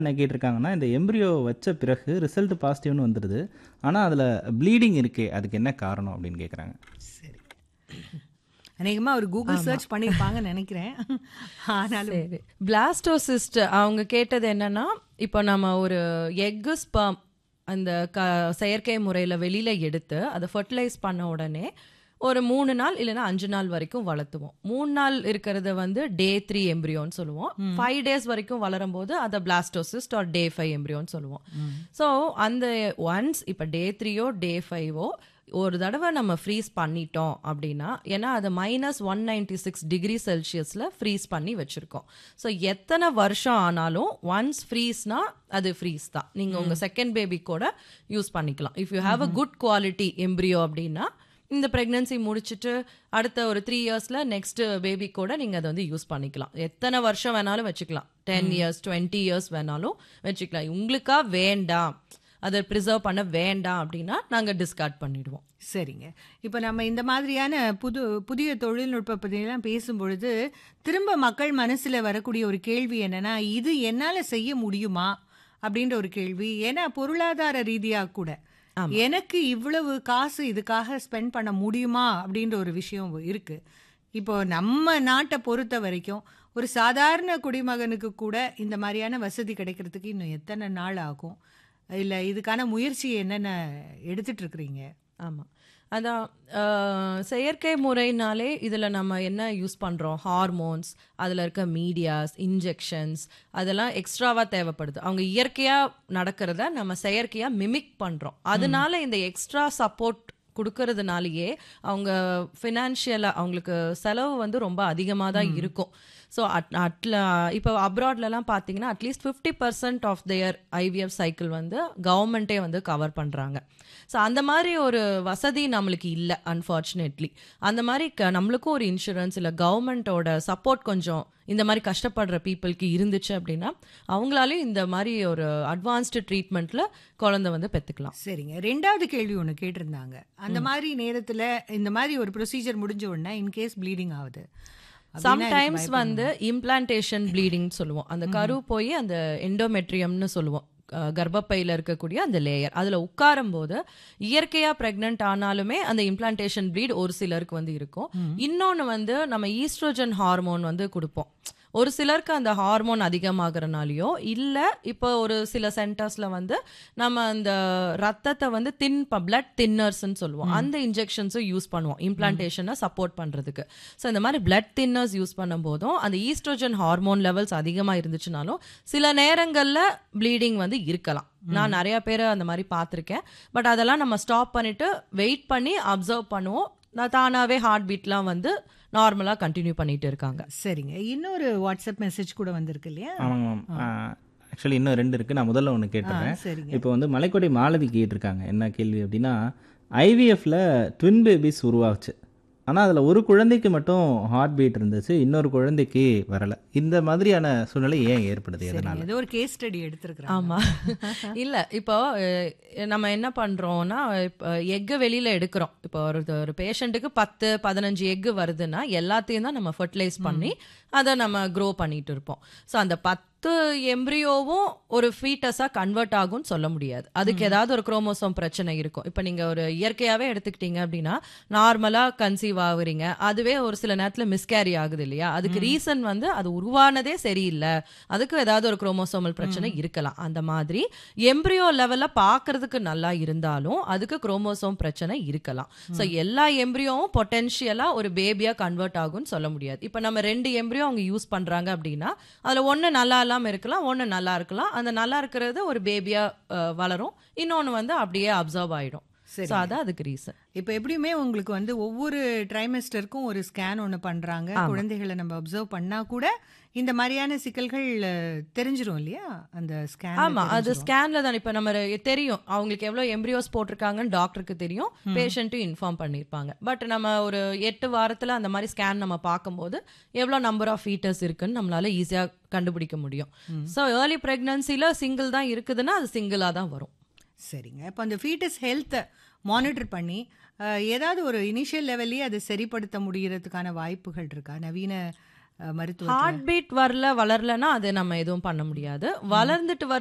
என்ன கேட்டிருக்காங்கன்னா இந்த எம்ப்ரியோ வச்ச பிறகு ரிசல்ட் பாசிட்டிவ்னு வந்துடுது ஆனால் அதில் ப்ளீடிங் இருக்கே அதுக்கு என்ன காரணம் அப்படின்னு கேட்குறாங்க சரி அநேகமாக அவர் கூகுள் சர்ச் பண்ணியிருப்பாங்கன்னு நினைக்கிறேன் ஆனாலும் சரி பிளாஸ்டோசிஸ்ட் அவங்க கேட்டது என்னன்னா இப்போ நம்ம ஒரு எக்கு ஸ்பம் அந்த க செயற்கை முறையில் வெளியில் எடுத்து அதை ஃபர்டிலைஸ் பண்ண உடனே ஒரு மூணு நாள் இல்லைன்னா அஞ்சு நாள் வரைக்கும் வளர்த்துவோம் மூணு நாள் இருக்கிறத வந்து டே த்ரீ எம்ப்ரியோன்னு சொல்லுவோம் ஃபைவ் டேஸ் வரைக்கும் வளரும் போது அதை பிளாஸ்டோசிஸ்ட் ஆர் டே ஃபைவ் எம்ப்ரியோன்னு சொல்லுவோம் ஸோ அந்த ஒன்ஸ் இப்போ டே த்ரீயோ டே ஃபைவோ ஒரு தடவை நம்ம ஃப்ரீஸ் பண்ணிட்டோம் அப்படின்னா ஏன்னா அது minus one ninety six degree செல்சியஸில் ஃப்ரீஸ் பண்ணி வச்சுருக்கோம் ஸோ எத்தனை வருஷம் ஆனாலும் ஒன்ஸ் ஃப்ரீஸ்னா அது ஃப்ரீஸ் தான் நீங்கள் உங்கள் செகண்ட் பேபி கூட யூஸ் பண்ணிக்கலாம் if you have a good quality embryo அப்படின்னா இந்த ப்ரெக்னன்சி முடிச்சுட்டு அடுத்த ஒரு த்ரீ இயர்ஸில் நெக்ஸ்ட் பேபி கூட நீங்கள் அதை வந்து யூஸ் பண்ணிக்கலாம் எத்தனை வருஷம் வேணாலும் வச்சுக்கலாம் டென் இயர்ஸ் டுவெண்ட்டி இயர்ஸ் வேணாலும் வச்சுக்கலாம் உங்களுக்கா வேண்டாம் அதை ப்ரிசர்வ் பண்ண வேண்டாம் அப்படின்னா நாங்கள் டிஸ்கார்ட் பண்ணிடுவோம் சரிங்க இப்போ நம்ம இந்த மாதிரியான புது புதிய தொழில்நுட்ப பற்றியெல்லாம் பேசும்பொழுது திரும்ப மக்கள் மனசில் வரக்கூடிய ஒரு கேள்வி என்னன்னா இது என்னால் செய்ய முடியுமா அப்படின்ற ஒரு கேள்வி ஏன்னா பொருளாதார ரீதியாக கூட எனக்கு இவ்வளவு காசு இதுக்காக ஸ்பெண்ட் பண்ண முடியுமா அப்படின்ற ஒரு விஷயம் இருக்கு இப்போ நம்ம நாட்டை பொறுத்த வரைக்கும் ஒரு சாதாரண குடிமகனுக்கு கூட இந்த மாதிரியான வசதி கிடைக்கிறதுக்கு இன்னும் எத்தனை நாள் ஆகும் இல்லை இதுக்கான முயற்சி என்னென்ன எடுத்துட்டு இருக்கிறீங்க ஆமாம் அதான் அஹ், செயற்கை முறைனாலே இதில் நம்ம என்ன யூஸ் பண்ணுறோம் ஹார்மோன்ஸ் அதில் இருக்க மீடியாஸ் இன்ஜெக்ஷன்ஸ் அதெல்லாம் எக்ஸ்ட்ராவாக தேவைப்படுது அவங்க இயற்கையாக நடக்கிறத நம்ம செயற்கையாக மிமிக் பண்ணுறோம் அதனால இந்த எக்ஸ்ட்ரா சப்போர்ட் கொடுக்கறதுனாலயே அவங்க ஃபினான்ஷியலாக அவங்களுக்கு செலவு வந்து ரொம்ப அதிகமாக தான் இருக்கும் ஸோ அட் அட்ல இப்போ அப்ராட்லலாம் பார்த்தீங்கன்னா at least fifty percent of their IVF cycle வந்து கவர்மெண்ட்டே வந்து கவர் பண்ணுறாங்க ஸோ அந்த மாதிரி ஒரு வசதி நம்மளுக்கு இல்லை அன்ஃபார்ச்சுனேட்லி அந்த மாதிரி க நம்மளுக்கும் ஒரு இன்சூரன்ஸ் இல்லை கவர்மெண்ட்டோட சப்போர்ட் கொஞ்சம் இந்த மாதிரி கஷ்டப்படுற பீப்புளுக்கு இருந்துச்சு அப்படின்னா அவங்களாலையும் இந்த மாதிரி ஒரு அட்வான்ஸ்டு ட்ரீட்மெண்ட்டில் குழந்தை வந்து பெற்றுக்கலாம் சரிங்க ரெண்டாவது கேள்வி ஒன்று கேட்டிருந்தாங்க அந்த மாதிரி நேரத்தில் இந்த மாதிரி ஒரு ப்ரொசீஜர் முடிஞ்ச உடனே இன்கேஸ் ப்ளீடிங் ஆகுது அப்படின்னா இதுக்கு சம்டைம்ஸ் வந்து இம்ப்ளான்டேஷன் ப்ளீடிங் சொல்லுவோம் அந்த கரு போய் அந்த எண்டோமெட்ரியம்னு சொல்லுவோம் அஹ் கர்ப்பப்பையில இருக்கக்கூடிய அந்த லேயர் அதுல உட்காரும் போது இயற்கையா பிரெக்னென்ட் ஆனாலுமே அந்த இம்ப்ளான்டேஷன் ப்ளீட் ஒரு சிலருக்கு வந்து இருக்கும் இன்னொன்னு வந்து நம்ம ஈஸ்ட்ரோஜன் ஹார்மோன் வந்து கொடுப்போம் ஒரு சிலருக்கு அந்த ஹார்மோன் அதிகமாகறனாலயோ இல்ல இப்போ ஒரு சில சென்டர்ஸ்ல வந்து நம்ம அந்த ரத்தத்தை வந்து தின் பிளட் தின்னர்ஸ்னு சொல்லுவோம் அந்த இன்ஜெக்ஷன்ஸும் யூஸ் பண்ணுவோம் இம்ப்ளான்டேஷனை சப்போர்ட் பண்றதுக்கு ஸோ இந்த மாதிரி பிளட் தின்னர்ஸ் யூஸ் பண்ணும்போதும் அந்த ஈஸ்ட்ரோஜன் ஹார்மோன் லெவல்ஸ் அதிகமா இருந்துச்சுனாலும் சில நேரங்கள்ல ப்ளீடிங் வந்து இருக்கலாம் நான் நிறைய பேரை அந்த மாதிரி பார்த்துருக்கேன் பட் அதெல்லாம் நம்ம ஸ்டாப் பண்ணிட்டு வெயிட் பண்ணி அப்சர்வ் பண்ணுவோம் நான் தானாவே ஹார்ட் பீட்லாம் வந்து நார்மலா கண்டினியூ பண்ணிட்டு இருக்காங்க சரிங்க இன்னொரு வாட்ஸ்அப் மெசேஜ் கூட வந்திருக்கு இல்லையா ஆமாங்க மேம் ஆக்சுவலி இன்னும் ரெண்டு இருக்குது நான் முதல்ல ஒன்று கேட்டுறேன் சரிங்க இப்போ வந்து மலைக்கோட்டை மாலதி கேட்டிருக்காங்க என்ன கேள்வி அப்படின்னா ஐவிஎஃப்ல ட்வின் பேபிஸ் உருவாச்சு ஆனால் அதில் ஒரு குழந்தைக்கு மட்டும் ஹார்ட் பீட் இருந்துச்சு இன்னொரு குழந்தைக்கு வரலை இந்த மாதிரியான சூழ்நிலை ஏன் ஏற்படுது எதனால ஏதோ ஒரு கேஸ் ஸ்டடி எடுத்திருக்கிறேன் ஆமா இல்ல இப்போ அஹ், நம்ம என்ன பண்றோம்னா இப்போ எக்கு வெளியில எடுக்கிறோம் இப்போ ஒரு ஒரு பேஷண்ட்டுக்கு பத்து பதினஞ்சு எக்கு வருதுன்னா எல்லாத்தையும் தான் நம்ம ஃபர்டிலைஸ் பண்ணி அதை நம்ம க்ரோ பண்ணிட்டு இருப்போம் ஸோ அந்த பத்து எம்ப்ரியோவும் ஒரு ஃபீட்டஸா கன்வெர்ட் ஆகும்னு சொல்ல முடியாது அதுக்கு ஏதாவது ஒரு குரோமோசோம் பிரச்சனை இருக்கும் இப்போ நீங்க ஒரு இயற்கையாவே எடுத்துக்கிட்டீங்க அப்படின்னா நார்மலா கன்சீவ் ஆகுறீங்க அதுவே ஒரு சில நேரத்துல மிஸ்கேரி ஆகுது இல்லையா அதுக்கு ரீசன் வந்து அது உருவானதே சரியில்லை அதுக்கு ஏதாவது ஒரு குரோமோசோமல் பிரச்சனை இருக்கலாம் அந்த மாதிரி எம்ப்ரியோ லெவல்ல பாக்குறதுக்கு நல்லா இருந்தாலும் அதுக்கு குரோமோசோம் பிரச்சனை இருக்கலாம் சோ எல்லா எம்ப்ரியோவும் பொட்டென்ஷியலா ஒரு பேபியா கன்வெர்ட் ஆகும்னு சொல்ல முடியாது இப்போ நம்ம ரெண்டு எம்ப்ரியோ அவங்க யூஸ் பண்றாங்க அப்படின்னா அதுல ஒண்ணு நல்லா இல்லாம இருக்கலாம் ஒண்ணு நல்லா இருக்கலாம் அந்த நல்லா இருக்கிறது ஒரு பேபியா வளரும் இன்னொன்னு வந்து அப்படியே அப்சர்வ் ஆயிடும் ஸோ அதான் அதுக்கு ரீசன் இப்போ எப்படியுமே உங்களுக்கு வந்து ஒவ்வொரு ட்ரைமெஸ்டருக்கும் ஒரு ஸ்கேன் ஒன்று பண்ணுறாங்க குழந்தைகளை நம்ம அப்சர்வ் பண்ணா கூட இந்த மாதிரியான சிக்கல்கள் அஹ், தெரிஞ்சிரும் இல்லையா அந்த ஸ்கேன் ஆமா அது ஸ்கேன்ல தான் இப்ப நம்ம ரெ- தெரியும் அவங்களுக்கு எவ்வளவு எம்ப்ரியோஸ் போட்டிருக்காங்கன்னு டாக்டருக்கு தெரியும் பேஷண்ட்டும் இன்ஃபார்ம் பண்ணிருப்பாங்க பட் நம்ம ஒரு எட்டு வாரத்துல அந்த மாதிரி ஸ்கேன் நம்ம பார்க்கும்போது எவ்வளவு நம்பர் ஆஃப் ஃபீட்டர்ஸ் இருக்குன்னு நம்மளால ஈஸியா கண்டுபிடிக்க முடியும் ஸோ ஏர்லி பிரெக்னன்சில சிங்கிள் தான் இருக்குதுன்னா அது சிங்கிளா தான் வரும் சரிங்க இப்போ அந்த ஃபீட்டஸ் ஹெல்த்தை மானிட்டர் பண்ணி அஹ், ஏதாவது ஒரு இனிஷியல் லெவல்லே அதை சரிப்படுத்த முடியறதுக்கான வாய்ப்புகள் இருக்கா நவீன மருத்துவ ஹார்ட் பீட் வரல வளரலன்னா அது நம்ம எதுவும் பண்ண முடியாது வளர்ந்துட்டு